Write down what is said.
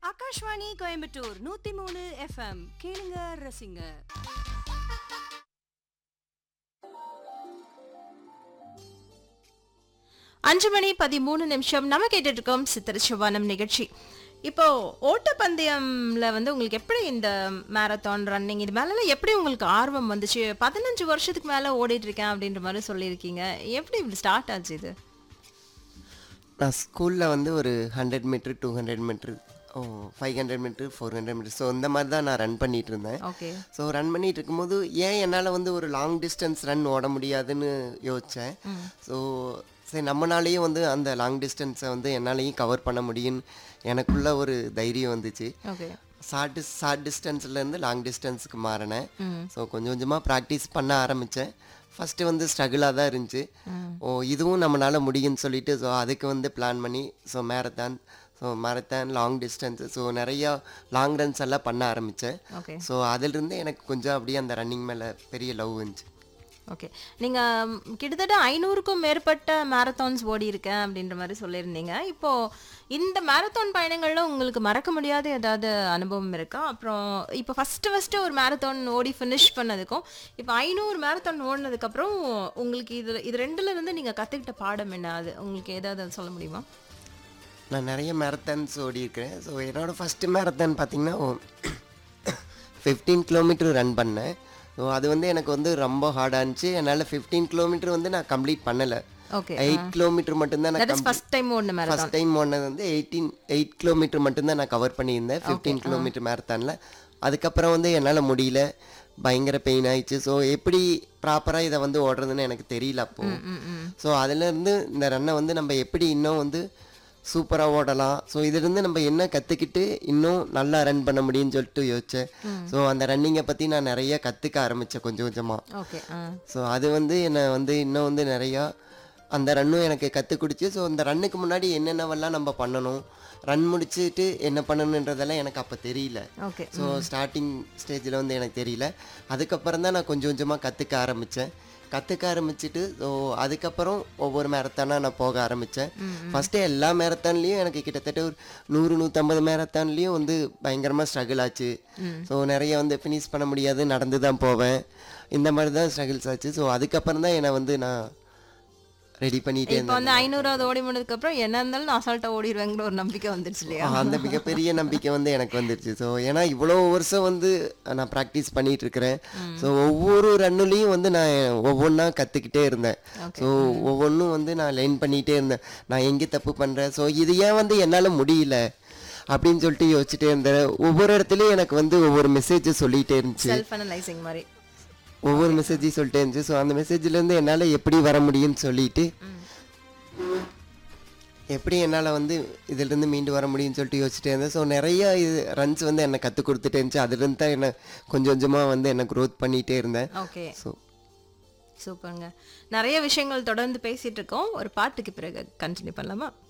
ஆகாஷ்வாணி கோயம்புத்தூர் நூத்தி மூணு எஃப்எம் கேளுங்க ரசிங்க அஞ்சு மணி பதிமூணு நிமிஷம் நம்ம கேட்டுட்டு இருக்கோம் சித்திரச்சிவானம் நிகழ்ச்சி இப்போ ஓட்டப்பந்தயம்ல வந்து உங்களுக்கு எப்படி இந்த மேரத்தான் ரன்னிங் இது மேல எப்படி உங்களுக்கு ஆர்வம் வந்துச்சு பதினஞ்சு வருஷத்துக்கு மேல ஓடிட்டு இருக்கேன் அப்படின்ற மாதிரி சொல்லியிருக்கீங்க எப்படி இப்படி ஸ்டார்ட் ஆச்சு இது நான் ஸ்கூலில் வந்து ஒரு hundred metre two hundred metre oh five hundred metre four hundred metre so இந்த மாதிரி தான் நான் ரன் பண்ணிட்டு இருந்தேன் ஓகே ஸோ ரன் பண்ணிட்டு இருக்கும்போது ஏன் என்னால் வந்து ஒரு லாங் டிஸ்டன்ஸ் ரன் ஓட முடியாதுன்னு யோசித்தேன் ஸோ சரி நம்மனாலேயும் வந்து அந்த லாங் டிஸ்டன்ஸை வந்து என்னாலையும் கவர் பண்ண முடியும்னு எனக்குள்ள ஒரு தைரியம் வந்துச்சு ஓகே ஷார்ட் டிஸ் ஷார்ட் டிஸ்டன்ஸ்லேருந்து லாங் டிஸ்டன்ஸுக்கு மாறினேன் ஸோ கொஞ்சம் கொஞ்சமாக ப்ராக்டிஸ் பண்ண ஆரம்பித்தேன் ஃபஸ்ட்டு வந்து ஸ்ட்ரகிளாக தான் இருந்துச்சு ஓ இதுவும் நம்மளால் முடியும்னு சொல்லிட்டு ஸோ அதுக்கு வந்து பிளான் பண்ணி so marathon so marathon long distance so நிறையா லாங் ரன்ஸ் எல்லாம் பண்ண ஆரம்பித்தேன் ஓகே ஸோ அதிலிருந்து எனக்கு கொஞ்சம் அப்படியே அந்த ரன்னிங் மேலே பெரிய லவ் இருந்துச்சு ஓகே நீங்க ம், கிட்டத்தட்ட ஐநூறுக்கும் மேற்பட்ட மேரத்தான்ஸ் ஓடி இருக்கேன் அப்படின்ற மாதிரி சொல்லியிருந்தீங்க இப்போ இந்த மேரத்தான் பயணங்கள்ல உங்களுக்கு மறக்க முடியாத ஏதாவது அனுபவம் இருக்கா அப்புறம் இப்போ ஃபர்ஸ்ட் ஃபர்ஸ்ட் ஒரு மேரத்தான் ஓடி ஃபினிஷ் பண்ணதுக்கும் இப்போ ஐநூறு மேரத்தான் ஓடினதுக்கு அப்புறம் உங்களுக்கு இது இது ரெண்டுல இருந்து நீங்க கத்துக்கிட்ட பாடம் என்ன அது உங்களுக்கு ஏதாவது சொல்ல முடியுமா நான் நிறைய மேரத்தான்ஸ் ஓடி இருக்கிறேன் ஸோ என்னோட ஃபஸ்ட்டு மேரத்தான் பார்த்தீங்கன்னா ஃபிஃப்டீன் கிலோமீட்டர் ரன் பண்ணேன் ஸோ அது வந்து எனக்கு வந்து ரொம்ப ஹார்டாக இருந்துச்சு என்னால் ஃபிஃப்டீன் கிலோமீட்டர் வந்து நான் கம்ப்ளீட் பண்ணலை ஓகே எயிட் கிலோமீட்டர் மட்டும்தான் நான் தட் இஸ் ஃபர்ஸ்ட் டைம் ஓடின மேரத்தான் ஃபஸ்ட் டைம் ஓடினது வந்து எயிட்டீன் எயிட் கிலோமீட்டர் மட்டும்தான் நான் கவர் பண்ணியிருந்தேன் ஃபிஃப்டீன் கிலோமீட்டர் மேரத்தானில் அதுக்கப்புறம் வந்து என்னால் முடியல பயங்கர பெயின் ஆயிடுச்சு ஸோ எப்படி ப்ராப்பராக இதை வந்து ஓடுறதுன்னு எனக்கு தெரியல அப்போ ஸோ அதுலேருந்து இந்த ரன்னை வந்து நம்ம எப்படி இன்னும் வந்து சூப்பராக ஓடலாம் ஸோ இதுலேருந்து நம்ம என்ன கற்றுக்கிட்டு இன்னும் நல்லா ரன் பண்ண முடியும்னு சொல்லிட்டு யோசித்தேன் ஸோ அந்த ரன்னிங்கை பற்றி நான் நிறைய கற்றுக்க ஆரம்பித்தேன் கொஞ்சம் கொஞ்சமாக ஓகே ஸோ அது வந்து என்னை வந்து இன்னும் வந்து நிறையா அந்த ரன்னும் எனக்கு கற்றுக் கொடுத்து ஸோ அந்த ரன்னுக்கு முன்னாடி என்னென்னவெல்லாம் நம்ம பண்ணணும் ரன் முடிச்சுட்டு என்ன பண்ணணுன்றதெல்லாம் எனக்கு அப்போ தெரியல ஓகே ஸோ ஸ்டார்டிங் ஸ்டேஜில் வந்து எனக்கு தெரியல அதுக்கப்புறம் தான் நான் கொஞ்சம் கொஞ்சமாக கற்றுக்க ஆரம்பித்தேன் கற்றுக்க ஆரம்பிச்சுட்டு ஸோ அதுக்கப்புறம் ஒவ்வொரு மேரத்தானாக நான் போக ஆரம்பித்தேன் ஃபஸ்ட்டு எல்லா மேரத்தான்லேயும் எனக்கு கிட்டத்தட்ட ஒரு நூறு நூற்றம்பது மேரத்தான்லேயும் வந்து பயங்கரமாக ஸ்ட்ரகிள் ஆச்சு ஸோ நிறைய வந்து ஃபினிஷ் பண்ண முடியாது நடந்து தான் போவேன் இந்த மாதிரி தான் ஸ்ட்ரகிள்ஸ் ஆச்சு ஸோ அதுக்கப்புறம் தான் என்னை வந்து நான் ரெடி பண்ணிகிட்டே இப்போ வந்து ஐநூறாவது ஓடி முடினதுக்கு அப்புறம் என்ன இருந்தாலும் நான் அசால்ட்டா ஓடிடுவேங்கிற ஒரு நம்பிக்கை வந்துருச்சு இல்லையா அந்த மிகப்பெரிய நம்பிக்கை வந்து எனக்கு வந்துருச்சு ஸோ ஏன்னா இவ்வளோ வருஷம் வந்து நான் ப்ராக்டிஸ் பண்ணிட்டு இருக்கிறேன் ஸோ ஒவ்வொரு ரன்னுலையும் வந்து நான் ஒவ்வொன்றா கற்றுக்கிட்டே இருந்தேன் ஸோ ஒவ்வொன்றும் வந்து நான் லைன் பண்ணிகிட்டே இருந்தேன் நான் எங்கே தப்பு பண்ணுறேன் ஸோ இது ஏன் வந்து என்னால் முடியல அப்படின்னு சொல்லிட்டு யோசிச்சுட்டே இருந்தேன் ஒவ்வொரு இடத்துலையும் எனக்கு வந்து ஒவ்வொரு மெசேஜ் சொல்லிகிட்டே இருந்துச்சு செல்ஃப் அனலைசிங் மாதிரி ஒவ்வொரு மெசேஜையும் சொல்லிட்டே இருந்துச்சு ஸோ அந்த மெசேஜ்லேருந்து என்னால் எப்படி வர முடியும்னு சொல்லிட்டு எப்படி என்னால் வந்து இதிலிருந்து மீண்டு வர முடியும்னு சொல்லிட்டு யோசிச்சுட்டே இருந்தேன் ஸோ நிறைய இது ரன்ஸ் வந்து என்னை கற்றுக் கொடுத்துட்டே இருந்துச்சு அதுலேருந்து தான் என்னை கொஞ்சம் கொஞ்சமாக வந்து என்னை க்ரோத் பண்ணிகிட்டே இருந்தேன் ஓகே ஸோ சூப்பருங்க நிறைய விஷயங்கள் தொடர்ந்து பேசிட்டு இருக்கோம் ஒரு பாட்டுக்கு பிறகு கண்டினியூ பண்ணலாமா